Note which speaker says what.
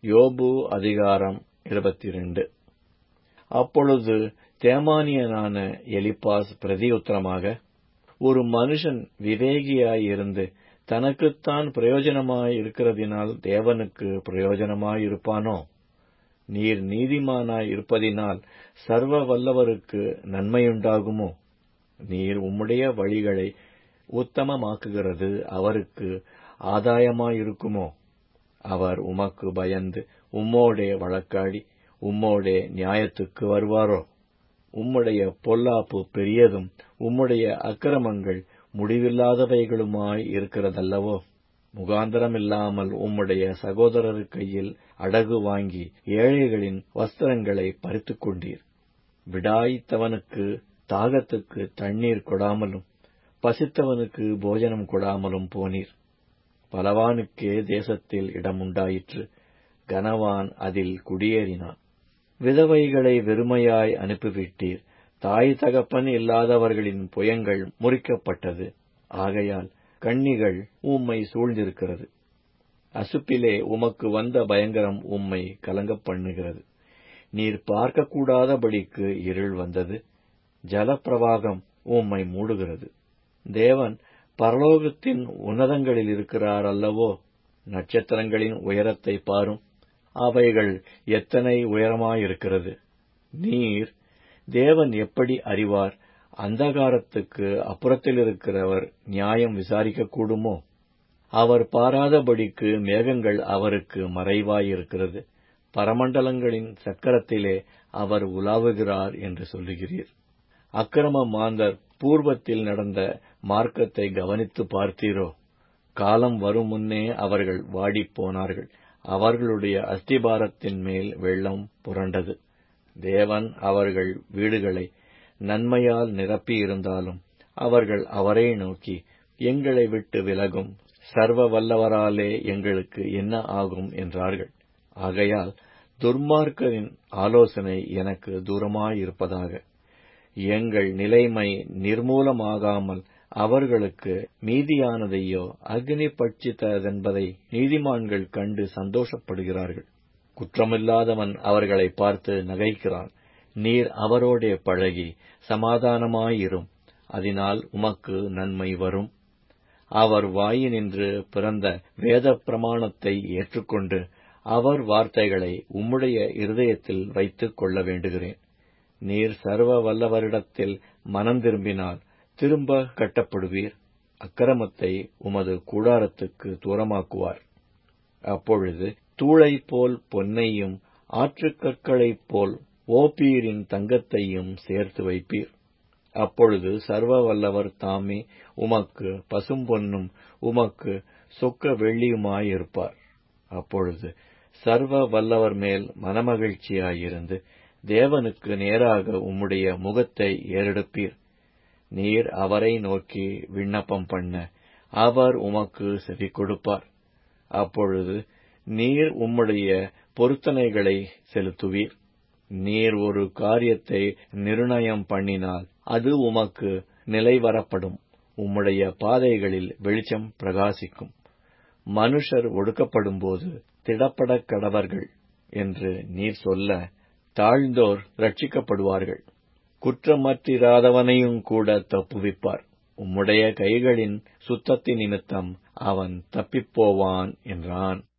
Speaker 1: யோபு அதிகாரம் இருபத்திரண்டு அப்பொழுது தேமானியனான எலிப்பாஸ் பிரதியுத்தரமாக ஒரு மனுஷன் விவேகியாயிருந்து தனக்குத்தான் பிரயோஜனமாயிருக்கிறதினால் தேவனுக்கு பிரயோஜனமாயிருப்பானோ நீர் நீதிமானாய் இருப்பதினால் சர்வ வல்லவருக்கு நன்மையுண்டாகுமோ நீர் உம்முடைய வழிகளை உத்தமமாக்குகிறது அவருக்கு ஆதாயமாயிருக்குமோ அவர் உமக்கு பயந்து உம்மோடே வழக்காடி உம்மோடே நியாயத்துக்கு வருவாரோ உம்முடைய பொல்லாப்பு பெரியதும் உம்முடைய அக்கிரமங்கள் முடிவில்லாதவைகளுமாய் இருக்கிறதல்லவோ முகாந்தரமில்லாமல் உம்முடைய சகோதரர் கையில் அடகு வாங்கி ஏழைகளின் வஸ்திரங்களை பறித்துக் கொண்டீர் விடாய்த்தவனுக்கு தாகத்துக்கு தண்ணீர் கொடாமலும் பசித்தவனுக்கு போஜனம் கொடாமலும் போனீர் பலவானுக்கே தேசத்தில் இடம் உண்டாயிற்று கனவான் அதில் குடியேறினான் விதவைகளை வெறுமையாய் அனுப்பிவிட்டீர் தாய் தகப்பன் இல்லாதவர்களின் புயங்கள் முறிக்கப்பட்டது ஆகையால் கண்ணிகள் உம்மை சூழ்ந்திருக்கிறது அசுப்பிலே உமக்கு வந்த பயங்கரம் உம்மை கலங்கப் பண்ணுகிறது நீர் பார்க்கக்கூடாதபடிக்கு இருள் வந்தது ஜலப்பிரவாகம் உம்மை மூடுகிறது தேவன் பரலோகத்தின் உன்னதங்களில் இருக்கிறார் அல்லவோ நட்சத்திரங்களின் உயரத்தை பாரும் அவைகள் எத்தனை உயரமாயிருக்கிறது நீர் தேவன் எப்படி அறிவார் அந்தகாரத்துக்கு அப்புறத்தில் இருக்கிறவர் நியாயம் விசாரிக்கக்கூடுமோ அவர் பாராதபடிக்கு மேகங்கள் அவருக்கு மறைவாயிருக்கிறது பரமண்டலங்களின் சக்கரத்திலே அவர் உலாவுகிறார் என்று சொல்லுகிறீர் அக்கிரம மாந்தர் பூர்வத்தில் நடந்த மார்க்கத்தை கவனித்து பார்த்தீரோ காலம் வரும் முன்னே அவர்கள் வாடிப் போனார்கள் அவர்களுடைய அஸ்திபாரத்தின் மேல் வெள்ளம் புரண்டது தேவன் அவர்கள் வீடுகளை நன்மையால் நிரப்பியிருந்தாலும் அவர்கள் அவரை நோக்கி எங்களை விட்டு விலகும் சர்வ வல்லவராலே எங்களுக்கு என்ன ஆகும் என்றார்கள் ஆகையால் துர்மார்க்கரின் ஆலோசனை எனக்கு தூரமாயிருப்பதாக எங்கள் நிலைமை நிர்மூலமாகாமல் அவர்களுக்கு மீதியானதையோ அக்னி பட்சித்ததென்பதை நீதிமான்கள் கண்டு சந்தோஷப்படுகிறார்கள் குற்றமில்லாதவன் அவர்களை பார்த்து நகைக்கிறான் நீர் அவரோடே பழகி சமாதானமாயிரும் அதனால் உமக்கு நன்மை வரும் அவர் வாயினின்று பிறந்த வேத பிரமாணத்தை ஏற்றுக்கொண்டு அவர் வார்த்தைகளை உம்முடைய இருதயத்தில் வைத்துக் கொள்ள வேண்டுகிறேன் நீர் சர்வ வல்லவரிடத்தில் மனம் திரும்பினால் திரும்ப கட்டப்படுவீர் அக்கிரமத்தை உமது கூடாரத்துக்கு தூரமாக்குவார் அப்பொழுது தூளை போல் பொன்னையும் ஆற்றுக்கற்களைப் போல் ஓப்பீரின் தங்கத்தையும் சேர்த்து வைப்பீர் அப்பொழுது சர்வ வல்லவர் தாமே உமக்கு பசும்பொன்னும் உமக்கு சொக்க வெள்ளியுமாயிருப்பார் அப்பொழுது சர்வ வல்லவர் மேல் மனமகிழ்ச்சியாயிருந்து தேவனுக்கு நேராக உம்முடைய முகத்தை ஏறெடுப்பீர் நீர் அவரை நோக்கி விண்ணப்பம் பண்ண அவர் உமக்கு செவி கொடுப்பார் அப்பொழுது நீர் உம்முடைய பொருத்தனைகளை செலுத்துவீர் நீர் ஒரு காரியத்தை நிர்ணயம் பண்ணினால் அது உமக்கு நிலைவரப்படும் உம்முடைய பாதைகளில் வெளிச்சம் பிரகாசிக்கும் மனுஷர் ஒடுக்கப்படும்போது திடப்படக் கடவர்கள் என்று நீர் சொல்ல தாழ்ந்தோர் ரட்சிக்கப்படுவார்கள் குற்றமற்றிராதவனையும் கூட தப்புவிப்பார் உம்முடைய கைகளின் சுத்தத்தின் நிமித்தம் அவன் தப்பிப்போவான் என்றான்